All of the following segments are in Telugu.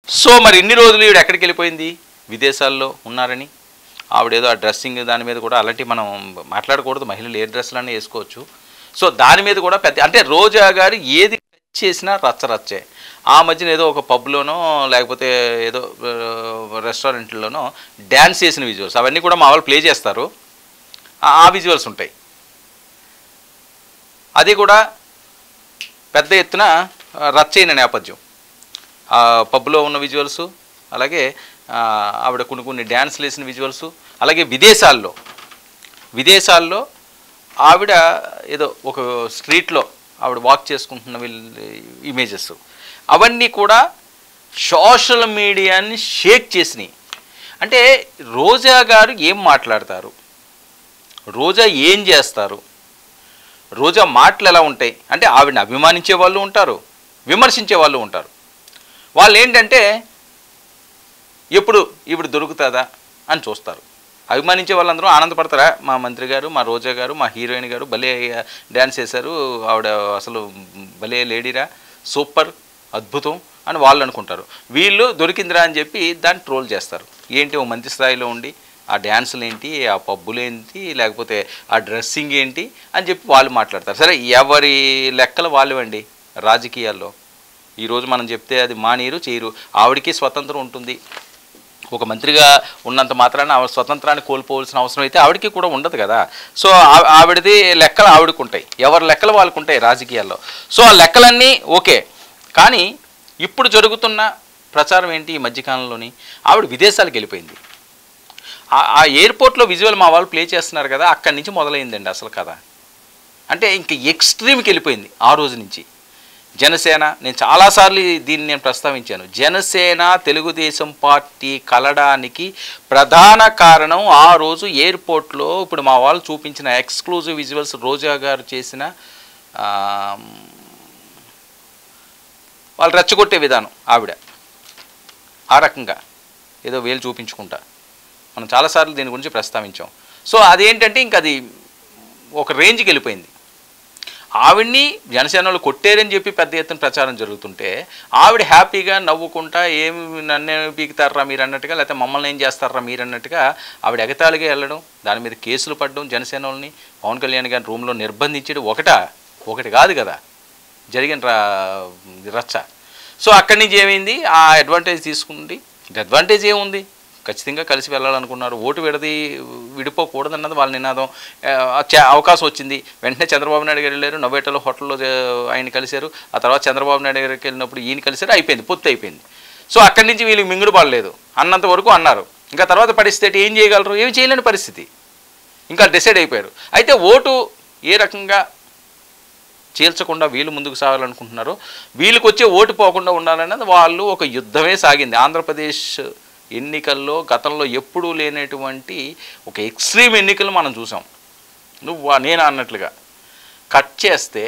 సో మరి ఇన్ని రోజులు ఈవిడ ఎక్కడికి వెళ్ళిపోయింది విదేశాల్లో ఉన్నారని ఆవిడేదో ఆ డ్రెస్సింగ్ దాని మీద కూడా అలాంటి మనం మాట్లాడకూడదు మహిళలు ఏ డ్రెస్సులన్నీ వేసుకోవచ్చు సో దాని మీద కూడా పెద్ద అంటే రోజా గారు ఏది టచ్ చేసినా రచ్చ రచ్చే ఆ మధ్యన ఏదో ఒక పబ్లోనో లేకపోతే ఏదో ఆ, రెస్టారెంట్లోనో డ్యాన్స్ చేసిన విజువల్స్ అవన్నీ కూడా మా వాళ్ళు ప్లే చేస్తారు ఆ- ఆ విజువల్స్ ఉంటాయి అది కూడా పెద్ద ఎత్తున ఆ, రచ్చయిన నేపథ్యం ఆ పబ్లో ఉన్న విజువల్స్ అలాగే ఆ, ఆవిడ కొన్ని కొన్ని డ్యాన్స్లు వేసిన విజువల్స్ అలాగే విదేశాల్లో విదేశాల్లో ఆవిడ ఏదో ఒక స్ట్రీట్లో ఆవిడ వాక్ చేసుకుంటున్న వీళ్ళ ఇమేజెస్ అవన్నీ కూడా సోషల్ మీడియాని షేక్ చేసినాయి అంటే రోజా గారు ఏం మాట్లాడతారు రోజా ఏం చేస్తారు రోజా మాటలు ఎలా ఉంటాయి అంటే ఆవిడని అభిమానించే వాళ్ళు ఉంటారు విమర్శించే వాళ్ళు ఉంటారు వాళ్ళు ఏంటంటే ఎప్పుడు ఇప్పుడు దొరుకుతుందా అని చూస్తారు అభిమానించే వాళ్ళందరూ ఆనందపడతారా మా మంత్రి గారు మా రోజా గారు మా హీరోయిన్ గారు భలే డ్యాన్స్ చేశారు ఆవిడ అసలు భలే లేడీరా సూపర్ అద్భుతం అని వాళ్ళు అనుకుంటారు వీళ్ళు దొరికిందిరా అని చెప్పి దాన్ని ట్రోల్ చేస్తారు ఏంటి ఓ మంత్రి స్థాయిలో ఉండి ఆ డ్యాన్సులు ఏంటి ఆ పబ్బులు ఏంటి లేకపోతే ఆ డ్రెస్సింగ్ ఏంటి అని చెప్పి వాళ్ళు మాట్లాడతారు సరే ఎవరి లెక్కలు వాళ్ళవండి రాజకీయాల్లో ఈరోజు మనం చెప్తే అది మానీరు చేయరు ఆవిడకి స్వతంత్రం ఉంటుంది ఒక మంత్రిగా ఉన్నంత మాత్రాన ఆవిడ స్వతంత్రాన్ని కోల్పోవలసిన అవసరం అయితే ఆవిడకి కూడా ఉండదు కదా సో ఆ- ఆవిడది లెక్కలు ఆవిడకు ఉంటాయి ఎవరి లెక్కలు వాళ్ళకు ఉంటాయి రాజకీయాల్లో సో ఆ లెక్కలన్నీ ఓకే కానీ ఇప్పుడు జరుగుతున్న ప్రచారం ఏంటి ఈ మధ్యకాలంలోని ఆవిడ విదేశాలకు వెళ్ళిపోయింది ఆ- ఆ ఎయిర్పోర్ట్లో విజువల్ మా వాళ్ళు ప్లే చేస్తున్నారు కదా అక్కడి నుంచి మొదలైందండి అసలు కథ అంటే ఇంక ఎక్స్ట్రీమ్కి వెళ్ళిపోయింది ఆ రోజు నుంచి జనసేన నేను చాలాసార్లు దీన్ని నేను ప్రస్తావించాను జనసేన తెలుగుదేశం పార్టీ కలడానికి ప్రధాన కారణం ఆ రోజు ఎయిర్పోర్ట్లో ఇప్పుడు మా వాళ్ళు చూపించిన ఎక్స్క్లూజివ్ విజువల్స్ రోజా గారు చేసిన ఆ, వాళ్ళు రెచ్చగొట్టే విధానం ఆవిడ ఆ రకంగా ఏదో వేలు చూపించుకుంటా మనం చాలాసార్లు దీని గురించి ప్రస్తావించాం సో అదేంటంటే ఇంక అది ఒక రేంజ్కి వెళ్ళిపోయింది ఆవిడ్ని జనసేనలు కొట్టారని చెప్పి పెద్ద ఎత్తున ప్రచారం జరుగుతుంటే ఆవిడ హ్యాపీగా నవ్వుకుంటా ఏమి నన్నే పీకుతారా మీరు అన్నట్టుగా లేకపోతే మమ్మల్ని ఏం చేస్తారా మీరు అన్నట్టుగా ఆవిడ ఎగతాళిగా వెళ్ళడం దాని మీద కేసులు పడడం జనసేనల్ని పవన్ కళ్యాణ్ గారి రూమ్లో నిర్బంధించడం ఒకటా ఒకటి కాదు కదా జరిగిన రా రచ్చ సో అక్కడి నుంచి ఏమైంది ఆ అడ్వాంటేజ్ తీసుకుంది అడ్వాంటేజ్ ఏముంది ఖచ్చితంగా కలిసి వెళ్ళాలనుకున్నారు ఓటు విడది విడిపోకూడదన్నది వాళ్ళ నినాదం ఆ, చ- అవకాశం వచ్చింది వెంటనే చంద్రబాబు నాయుడు గారు వెళ్ళారు నవ్వేటలో హోటల్లో జ- ఆయన కలిశారు ఆ తర్వాత చంద్రబాబు నాయుడు గారికి వెళ్ళినప్పుడు ఈయన కలిశారు అయిపోయింది పూర్తి అయిపోయింది సో అక్కడి నుంచి వీళ్ళకి మింగుడు పడలేదు అన్నంత వరకు అన్నారు ఇంకా తర్వాత పరిస్థితి ఏం చేయగలరు ఏం చేయలేని పరిస్థితి ఇంకా డిసైడ్ అయిపోయారు అయితే ఓటు ఏ రకంగా చీల్చకుండా వీళ్ళు ముందుకు సాగాలనుకుంటున్నారో వీళ్ళకి వచ్చే ఓటు పోకుండా ఉండాలన్నది వాళ్ళు ఒక యుద్ధమే సాగింది ఆంధ్రప్రదేశ్ ఎన్నికల్లో గతంలో ఎప్పుడూ లేనటువంటి ఒక ఎక్స్ట్రీమ్ ఎన్నికలు మనం చూసాం నువ్వు వా- నేను అన్నట్లుగా కట్ చేస్తే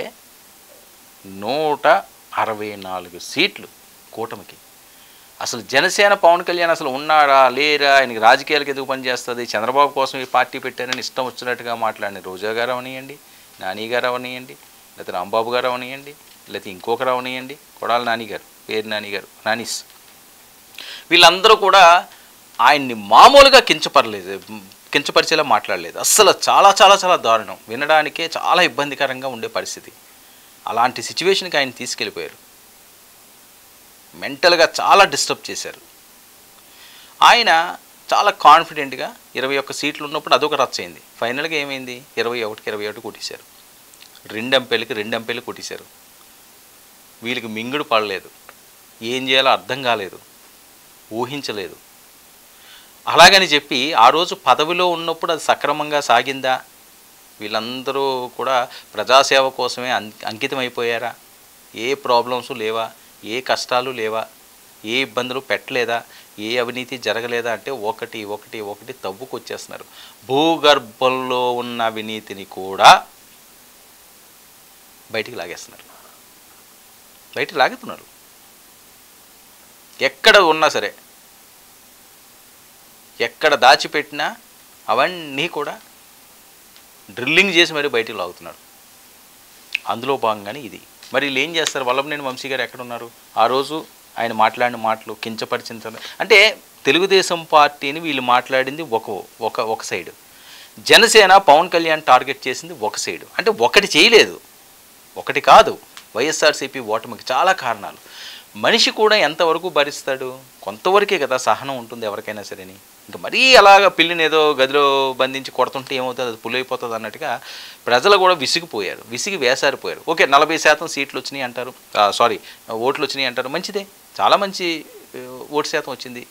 నూట అరవై నాలుగు సీట్లు కూటమికి అసలు జనసేన పవన్ కళ్యాణ్ అసలు ఉన్నారా లేరా ఆయనకి రాజకీయాలకు ఎందుకు పనిచేస్తుంది చంద్రబాబు కోసం ఈ పార్టీ పెట్టారని ఇష్టం వచ్చినట్టుగా మాట్లాడిన రోజా గారు అవనియండి నాని గారు అవనియండి లేకపోతే రాంబాబు గారు అవనియండి లేకపోతే ఇంకొకరు అవనియండి కొడాల నాని గారు పేరు నాని గారు నానిస్ వీళ్ళందరూ కూడా ఆయన్ని మామూలుగా కించపరలేదు కించపరిచేలా మాట్లాడలేదు అస్సలు చాలా చాలా చాలా దారుణం వినడానికే చాలా ఇబ్బందికరంగా ఉండే పరిస్థితి అలాంటి సిచ్యువేషన్కి ఆయన తీసుకెళ్ళిపోయారు మెంటల్గా చాలా డిస్టర్బ్ చేశారు ఆయన చాలా కాన్ఫిడెంట్గా ఇరవై ఒక్క సీట్లు ఉన్నప్పుడు అదొక రచ్చ అయింది ఫైనల్గా ఏమైంది ఇరవై ఒకటికి ఇరవై ఒకటి కొట్టేశారు రెండు ఎంపీలకి రెండు ఎంపీలు కొట్టేశారు వీళ్ళకి మింగుడు పడలేదు ఏం చేయాలో అర్థం కాలేదు ఊహించలేదు అలాగని చెప్పి ఆ రోజు పదవిలో ఉన్నప్పుడు అది సక్రమంగా సాగిందా వీళ్ళందరూ కూడా ప్రజాసేవ కోసమే అం అంకితం అయిపోయారా ఏ ప్రాబ్లమ్స్ లేవా ఏ కష్టాలు లేవా ఏ ఇబ్బందులు పెట్టలేదా ఏ అవినీతి జరగలేదా అంటే ఒకటి ఒకటి ఒకటి తవ్వుకొచ్చేస్తున్నారు భూగర్భంలో ఉన్న అవినీతిని కూడా బయటికి లాగేస్తున్నారు బయటికి లాగుతున్నారు ఎక్కడ ఉన్నా సరే ఎక్కడ దాచిపెట్టినా అవన్నీ కూడా డ్రిల్లింగ్ చేసి మరీ బయటికి లాగుతున్నారు అందులో భాగంగానే ఇది మరి వీళ్ళు ఏం చేస్తారు వల్లభనేని వంశీ గారు ఎక్కడ ఉన్నారు ఆ రోజు ఆయన మాట్లాడిన మాటలు కించపరిచిన అంటే తెలుగుదేశం పార్టీని వీళ్ళు మాట్లాడింది ఒక ఒక ఒక సైడు జనసేన పవన్ కళ్యాణ్ టార్గెట్ చేసింది ఒక సైడు అంటే ఒకటి చేయలేదు ఒకటి కాదు వైఎస్ఆర్సీపీ ఓటమికి చాలా కారణాలు మనిషి కూడా ఎంతవరకు భరిస్తాడు కొంతవరకే కదా సహనం ఉంటుంది ఎవరికైనా సరేని ఇంకా మరీ అలాగ పిల్లిని ఏదో గదిలో బంధించి కొడుతుంటే ఏమవుతుంది అది పులైపోతుంది అన్నట్టుగా ప్రజలు కూడా విసిగిపోయారు విసిగి వేసారిపోయారు ఓకే నలభై శాతం సీట్లు వచ్చినాయి అంటారు సారీ ఓట్లు వచ్చినాయి అంటారు మంచిదే చాలా మంచి ఆ, ఓటు శాతం వచ్చింది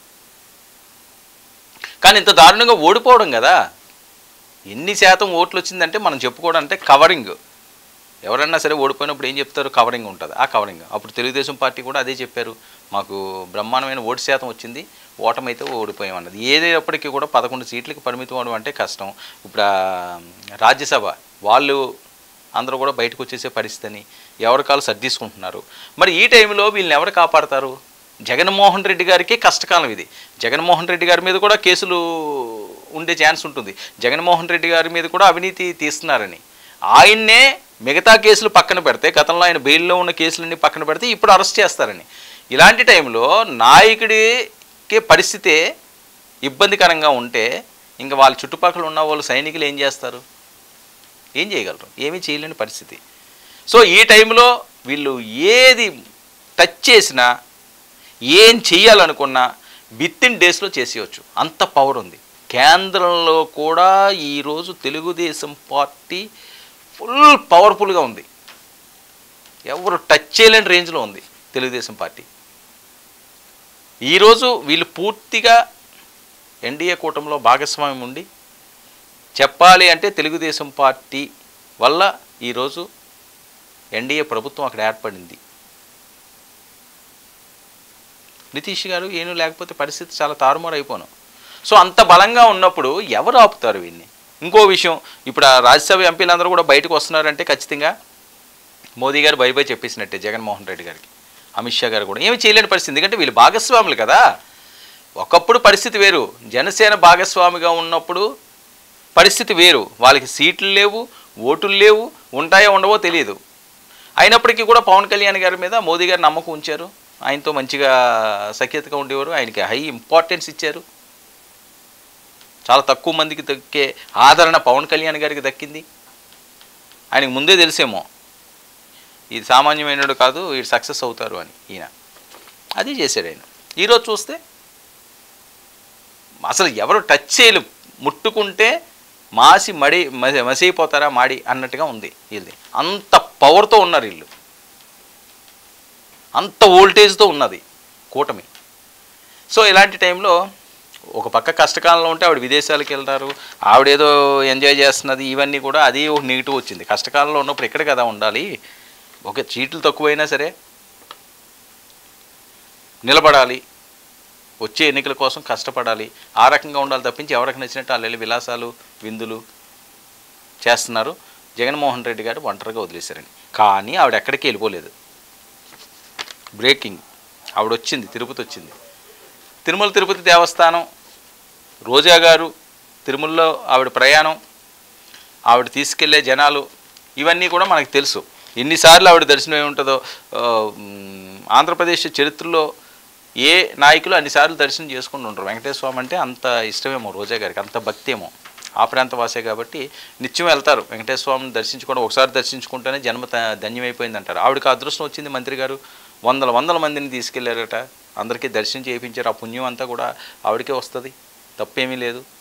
కానీ ఇంత దారుణంగా ఓడిపోవడం కదా ఎన్ని శాతం ఓట్లు వచ్చిందంటే మనం చెప్పుకోవడం అంటే కవరింగ్ ఎవరన్నా సరే ఓడిపోయినప్పుడు ఏం చెప్తారు కవరింగ్ ఉంటుంది ఆ కవరింగ్ అప్పుడు తెలుగుదేశం పార్టీ కూడా అదే చెప్పారు మాకు బ్రహ్మాండమైన ఓటు శాతం వచ్చింది ఓటమైతే ఓడిపోయామన్నది ఏదైనప్పటికీ కూడా పదకొండు సీట్లకి పరిమితం అవడం అంటే కష్టం ఇప్పుడు ఆ రాజ్యసభ వాళ్ళు అందరూ కూడా బయటకు వచ్చేసే పరిస్థితి అని ఎవరి కాలు సర్దీసుకుంటున్నారు మరి ఈ టైంలో వీళ్ళని ఎవరు కాపాడతారు జగన్మోహన్ రెడ్డి గారికి కష్టకాలం ఇది జగన్మోహన్ రెడ్డి గారి మీద కూడా కేసులు ఉండే ఛాన్స్ ఉంటుంది జగన్మోహన్ రెడ్డి గారి మీద కూడా అవినీతి తీస్తున్నారని ఆయన్నే మిగతా కేసులు పక్కన పెడితే గతంలో ఆయన బెయిల్లో ఉన్న కేసులన్నీ పక్కన పెడితే ఇప్పుడు అరెస్ట్ చేస్తారని ఇలాంటి టైంలో నాయకుడికి పరిస్థితి ఇబ్బందికరంగా ఉంటే ఇంకా వాళ్ళ చుట్టుపక్కల ఉన్న వాళ్ళు సైనికులు ఏం చేస్తారు ఏం చేయగలరు ఏమీ చేయలేని పరిస్థితి సో ఈ టైంలో వీళ్ళు ఏది టచ్ చేసినా ఏం చెయ్యాలనుకున్నా విత్ ఇన్ డేస్లో చేసేయచ్చు అంత పవర్ ఉంది కేంద్రంలో కూడా ఈరోజు తెలుగుదేశం పార్టీ ఫుల్ పవర్ఫుల్గా ఉంది ఎవరు టచ్ చేయలేని రేంజ్లో ఉంది తెలుగుదేశం పార్టీ ఈరోజు వీళ్ళు పూర్తిగా ఎన్డీఏ కూటమిలో భాగస్వామ్యం ఉండి చెప్పాలి అంటే తెలుగుదేశం పార్టీ వల్ల ఈరోజు ఎన్డీఏ ప్రభుత్వం అక్కడ ఏర్పడింది నితీష్ గారు ఏమీ లేకపోతే పరిస్థితి చాలా తారుమారు అయిపోను సో అంత బలంగా ఉన్నప్పుడు ఎవరు ఆపుతారు వీన్ని ఇంకో విషయం ఇప్పుడు ఆ రాజ్యసభ ఎంపీలందరూ కూడా బయటకు వస్తున్నారంటే ఖచ్చితంగా మోదీ గారు బై బై చెప్పేసినట్టే జగన్మోహన్ రెడ్డి గారికి అమిత్ షా గారు కూడా ఏమి చేయలేని పరిస్థితి ఎందుకంటే వీళ్ళు భాగస్వాములు కదా ఒకప్పుడు పరిస్థితి వేరు జనసేన భాగస్వామిగా ఉన్నప్పుడు పరిస్థితి వేరు వాళ్ళకి సీట్లు లేవు ఓటులు లేవు ఉంటాయో ఉండవో తెలియదు అయినప్పటికీ కూడా పవన్ కళ్యాణ్ గారి మీద మోదీ గారు నమ్మకం ఉంచారు ఆయనతో మంచిగా సఖ్యతగా ఉండేవారు ఆయనకి హై ఇంపార్టెన్స్ ఇచ్చారు చాలా తక్కువ మందికి దక్కే ఆదరణ పవన్ కళ్యాణ్ గారికి దక్కింది ఆయనకు ముందే తెలిసేమో ఇది సామాన్యమైనడు కాదు వీడు సక్సెస్ అవుతారు అని ఈయన అది చేశాడు ఆయన ఈరోజు చూస్తే అసలు ఎవరు టచ్ చేయలు ముట్టుకుంటే మాసి మడి మసి మసిఅయిపోతారా మాడి అన్నట్టుగా ఉంది వీళ్ళది అంత పవర్తో ఉన్నారు వీళ్ళు అంత వోల్టేజ్తో ఉన్నది కూటమి సో ఇలాంటి టైంలో ఒక పక్క కష్టకాలంలో ఉంటే ఆవిడ విదేశాలకు వెళ్తారు ఆవిడేదో ఎంజాయ్ చేస్తున్నది ఇవన్నీ కూడా అది ఒక నెగిటివ్ వచ్చింది కష్టకాలంలో ఉన్నప్పుడు ఇక్కడ కదా ఉండాలి ఒక చీట్లు తక్కువైనా సరే నిలబడాలి వచ్చే ఎన్నికల కోసం కష్టపడాలి ఆ రకంగా ఉండాలి తప్పించి ఎవరికి నచ్చినట్టు వాళ్ళు వెళ్ళి విలాసాలు విందులు చేస్తున్నారు జగన్మోహన్ రెడ్డి గారు ఒంటరిగా వదిలేశారండి కానీ ఆవిడ ఎక్కడికి వెళ్ళిపోలేదు బ్రేకింగ్ ఆవిడ వచ్చింది తిరుపతి వచ్చింది తిరుమల తిరుపతి దేవస్థానం రోజా గారు తిరుమలలో ఆవిడ ప్రయాణం ఆవిడ తీసుకెళ్లే జనాలు ఇవన్నీ కూడా మనకు తెలుసు ఎన్నిసార్లు ఆవిడ దర్శనం ఏముంటుందో ఆ, మ్, ఆంధ్రప్రదేశ్ చరిత్రలో ఏ నాయకులు అన్నిసార్లు దర్శనం చేసుకుంటూ ఉంటారు వెంకటేశ్వర స్వామి అంటే అంత ఇష్టమేమో రోజా గారికి అంత భక్తి ఏమో ఆ ప్రాంత వాసే కాబట్టి నిత్యం వెళ్తారు వెంకటేశ్వర స్వామిని దర్శించుకోవడం ఒకసారి దర్శించుకుంటేనే జన్మ త- ధన్యమైపోయింది అంటారు ఆవిడకి అదృష్టం వచ్చింది మంత్రి గారు వందల వందల మందిని తీసుకెళ్లారట అందరికీ దర్శనం చేయించారు ఆ పుణ్యం అంతా కూడా ఆవిడకే వస్తుంది తప్పేమీ లేదు